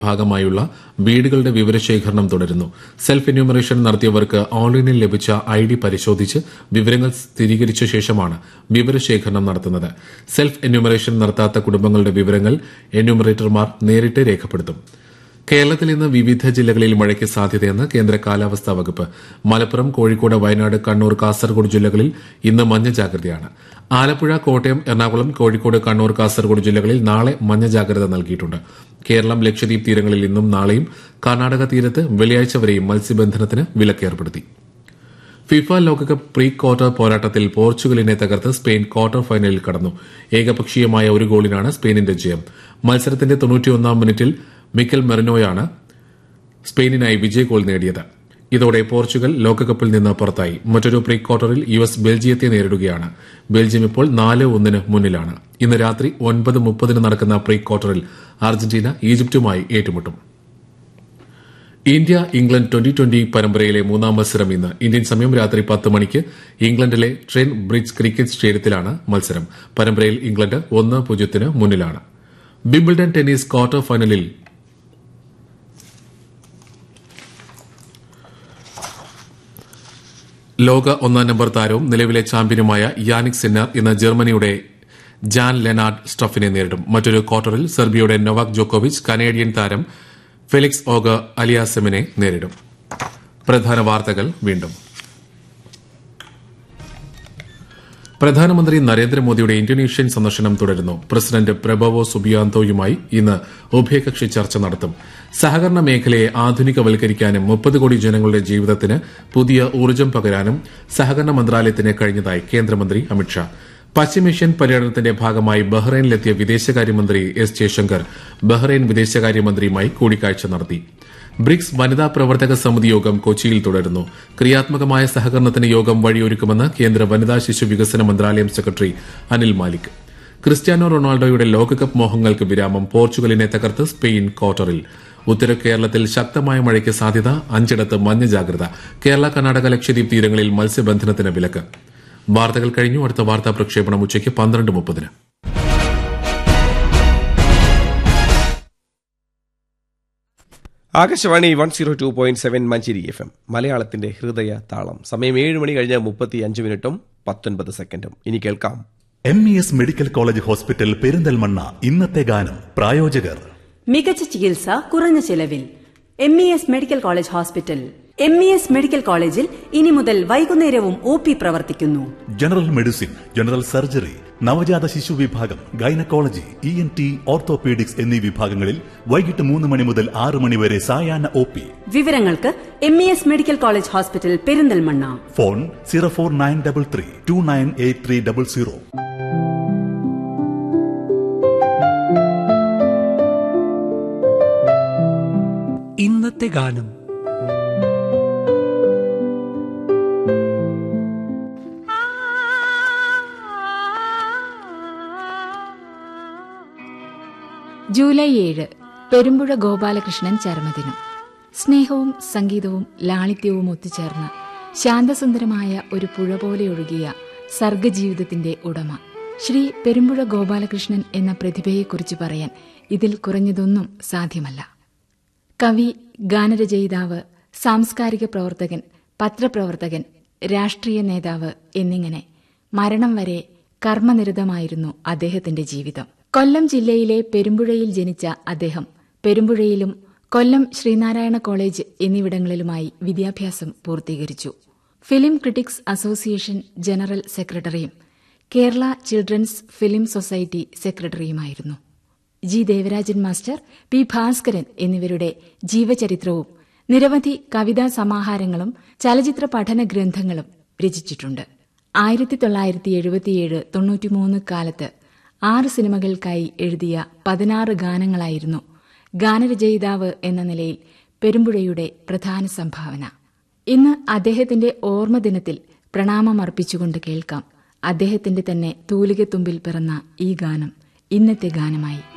ഭാഗമായുള്ള വീടുകളുടെ വിവരശേഖരണം തുടരുന്നു സെൽഫ് എന്യൂമറേഷൻ നടത്തിയവർക്ക് ഓൺലൈനിൽ ലഭിച്ച ഐ ഡി പരിശോധിച്ച് വിവരങ്ങൾ സ്ഥിരീകരിച്ച ശേഷമാണ് വിവരശേഖരണം നടത്തുന്നത് സെൽഫ് എന്യൂമറേഷൻ നടത്താത്ത കുടുംബങ്ങളുടെ വിവരങ്ങൾ എന്യൂമറേറ്റർമാർ നേരിട്ട് രേഖപ്പെടുത്തും കേരളത്തിൽ ഇന്ന് വിവിധ ജില്ലകളിൽ മഴയ്ക്ക് സാധ്യതയെന്ന് കേന്ദ്ര കാലാവസ്ഥാ വകുപ്പ് മലപ്പുറം കോഴിക്കോട് വയനാട് കണ്ണൂർ കാസർഗോഡ് ജില്ലകളിൽ ഇന്ന് മഞ്ഞ ജാഗ്രതയാണ് ആലപ്പുഴ കോട്ടയം എറണാകുളം കോഴിക്കോട് കണ്ണൂർ കാസർഗോഡ് ജില്ലകളിൽ നാളെ മഞ്ഞ ജാഗ്രത നൽകിയിട്ടുണ്ട് കേരളം ലക്ഷദ്വീപ് തീരങ്ങളിൽ ഇന്നും നാളെയും കർണാടക തീരത്ത് വെള്ളിയാഴ്ച വരെയും മത്സ്യബന്ധനത്തിന് വിലക്കേർപ്പെടുത്തി ഫിഫ ലോകകപ്പ് പ്രീ ക്വാർട്ടർ പോരാട്ടത്തിൽ പോർച്ചുഗലിനെ തകർത്ത് സ്പെയിൻ ക്വാർട്ടർ ഫൈനലിൽ കടന്നു ഏകപക്ഷീയമായ ഒരു ഗോളിനാണ് സ്പെയിനിന്റെ ജയം മത്സരത്തിന്റെ തൊണ്ണൂറ്റിയൊന്നാം മിനിറ്റിൽ മിക്കൽ മെറിനോയാണ് സ്പെയിനിനായി വിജയ ഗോൾ നേടിയത് ഇതോടെ പോർച്ചുഗൽ ലോകകപ്പിൽ നിന്ന് പുറത്തായി മറ്റൊരു പ്രീ ക്വാർട്ടറിൽ യു എസ് ബെൽജിയത്തെ നേരിടുകയാണ് ബെൽജിയം ഇപ്പോൾ നാല് ഒന്നിന് മുന്നിലാണ് ഇന്ന് രാത്രി ഒൻപത് മുപ്പതിന് നടക്കുന്ന പ്രീ ക്വാർട്ടറിൽ അർജന്റീന ഈജിപ്തുമായി ഏറ്റുമുട്ടും ഇന്ത്യ ഇംഗ്ലണ്ട് ട്വന്റി ട്വന്റി പരമ്പരയിലെ മൂന്നാം മത്സരം ഇന്ന് ഇന്ത്യൻ സമയം രാത്രി പത്ത് മണിക്ക് ഇംഗ്ലണ്ടിലെ ട്രെൻ ബ്രിഡ്ജ് ക്രിക്കറ്റ് സ്റ്റേഡിയത്തിലാണ് മത്സരം പരമ്പരയിൽ ഇംഗ്ലണ്ട് ഒന്ന് പൂജ്യത്തിന് മുന്നിലാണ് വിംബിൾഡൺ ടെന്നീസ് ക്വാർട്ടർ ഫൈനലിൽ ലോക ഒന്നാം നമ്പർ താരവും നിലവിലെ ചാമ്പ്യനുമായ യാനിക് സിന്നർ ഇന്ന് ജർമ്മനിയുടെ ജാൻ ലെനാർഡ് സ്റ്റഫിനെ നേരിടും മറ്റൊരു ക്വാർട്ടറിൽ സെർബിയയുടെ നൊവാക് ജോക്കോവിച്ച് കനേഡിയൻ താരം ഫെലിക്സ് ഓഗ അലിയാസെമിനെ നേരിടും പ്രധാന വാർത്തകൾ വീണ്ടും പ്രധാനമന്ത്രി നരേന്ദ്രമോദിയുടെ ഇന്തോനേഷ്യൻ സന്ദർശനം തുടരുന്നു പ്രസിഡന്റ് പ്രബവോ സുബിയാന്തോയുമായി ഇന്ന് ഉഭയകക്ഷി ചർച്ച നടത്തും സഹകരണ മേഖലയെ ആധുനികവൽക്കരിക്കാനും മുപ്പത് കോടി ജനങ്ങളുടെ ജീവിതത്തിന് പുതിയ ഊർജ്ജം പകരാനും സഹകരണ മന്ത്രാലയത്തിന് കഴിഞ്ഞതായി കേന്ദ്രമന്ത്രി അമിത്ഷാ പശ്ചിമേഷ്യൻ പര്യടനത്തിന്റെ ഭാഗമായി ബഹ്റൈനിലെത്തിയ വിദേശകാര്യമന്ത്രി എസ് ജയശങ്കർ ബഹ്റൈൻ വിദേശകാര്യമന്ത്രിയുമായി കൂടിക്കാഴ്ച നടത്തി ബ്രിക്സ് വനിതാ പ്രവർത്തക സമിതി യോഗം കൊച്ചിയിൽ തുടരുന്നു ക്രിയാത്മകമായ സഹകരണത്തിന് യോഗം വഴിയൊരുക്കുമെന്ന് കേന്ദ്ര വനിതാ ശിശു വികസന മന്ത്രാലയം സെക്രട്ടറി അനിൽ മാലിക് ക്രിസ്ത്യാനോ റൊണാൾഡോയുടെ ലോകകപ്പ് മോഹങ്ങൾക്ക് വിരാമം പോർച്ചുഗലിനെ തകർത്ത് സ്പെയിൻ ക്വാർട്ടറിൽ ഉത്തര കേരളത്തിൽ ശക്തമായ മഴയ്ക്ക് സാധ്യത അഞ്ചിടത്ത് മഞ്ഞ ജാഗ്രത കേരള കർണാടക ലക്ഷദ്വീപ് തീരങ്ങളിൽ മത്സ്യബന്ധനത്തിന് വിലക്ക് വാർത്തകൾ കഴിഞ്ഞു അടുത്ത വാർത്താ പ്രക്ഷേപണം ഉച്ചയ്ക്ക് പന്ത്രണ്ട് മുപ്പതിന് Akashvani one zero two point seven Manjeri F M മലയാളത്തിന്റെ ഹൃദയ താളം സമയം ഏഴ് മണി കഴിഞ്ഞ് മുപ്പത്തി അഞ്ച് മിനിറ്റും പത്തൊൻപത് സെക്കൻഡും ഇനി കേൾക്കാം M E S medical college hospital Perinthalmanna ഇന്നത്തെ ഗാനം പ്രായോജകർ മികച്ച ചികിത്സ കുറഞ്ഞ ചെലവിൽ M E S medical college hospital M E S medical കോളേജിൽ ഇനി മുതൽ വൈകുന്നേരവും ഒ പി പ്രവർത്തിക്കുന്നു ജനറൽ മെഡിസിൻ ജനറൽ സർജറി നവജാത ശിശു വിഭാഗം gynaecology E N T orthopaedics എന്നീ വിഭാഗങ്ങളിൽ വൈകിട്ട് മൂന്ന് മണി മുതൽ ആറ് മണി വരെ സായാഹ്ന ഒ പി വിവരങ്ങൾക്ക് M E S medical college hospital Perinthalmanna phone zero four nine double three two nine eight three double zero ഇന്നത്തെ ഗാനം ജൂലൈ ഏഴ് പെരുമ്പുഴ ഗോപാലകൃഷ്ണൻ ചരമദിനം സ്നേഹവും സംഗീതവും ലാളിത്യവും ഒത്തുചേർന്ന ശാന്തസുന്ദരമായ ഒരു പുഴ പോലെ ഒഴുകിയ സർഗജീവിതത്തിന്റെ ഉടമ ശ്രീ പെരുമ്പുഴ ഗോപാലകൃഷ്ണൻ എന്ന പ്രതിഭയെക്കുറിച്ച് പറയാൻ ഇതിൽ കുറഞ്ഞതൊന്നും സാധ്യമല്ല കവി ഗാനരചയിതാവ് സാംസ്കാരിക പ്രവർത്തകൻ പത്രപ്രവർത്തകൻ രാഷ്ട്രീയ നേതാവ് എന്നിങ്ങനെ മരണം വരെ കർമ്മനിരതമായിരുന്നു അദ്ദേഹത്തിന്റെ ജീവിതം കൊല്ലം ജില്ലയിലെ പെരുമ്പുഴയിൽ ജനിച്ച അദ്ദേഹം പെരുമ്പുഴയിലും കൊല്ലം ശ്രീനാരായണ കോളേജ് എന്നിവിടങ്ങളിലുമായി വിദ്യാഭ്യാസം പൂർത്തീകരിച്ചു ഫിലിം ക്രിട്ടിക്സ് അസോസിയേഷൻ ജനറൽ സെക്രട്ടറിയും കേരള ചിൽഡ്രൻസ് ഫിലിം സൊസൈറ്റി സെക്രട്ടറിയുമായിരുന്നു G Devarajan master P Bhaskaran എന്നിവരുടെ ജീവചരിത്രവും നിരവധി കവിതാ സമാഹാരങ്ങളും ചലച്ചിത്ര പഠന ഗ്രന്ഥങ്ങളും രചിച്ചിട്ടുണ്ട് ആയിരത്തി തൊള്ളായിരത്തി എഴുപത്തിയേഴ് തൊണ്ണൂറ്റിമൂന്ന് കാലത്ത് ആറ് സിനിമകൾക്കായി എഴുതിയ പതിനാറ് ഗാനങ്ങളായിരുന്നു ഗാനരചയിതാവ് എന്ന നിലയിൽ പെരുമ്പുഴയുടെ പ്രധാന സംഭാവന ഇന്ന് അദ്ദേഹത്തിന്റെ ഓർമ്മദിനത്തിൽ പ്രണാമമർപ്പിച്ചുകൊണ്ട് കേൾക്കാം അദ്ദേഹത്തിന്റെ തന്നെ തൂലികത്തുമ്പിൽ പിറന്ന ഈ ഗാനം ഇന്നത്തെ ഗാനമായി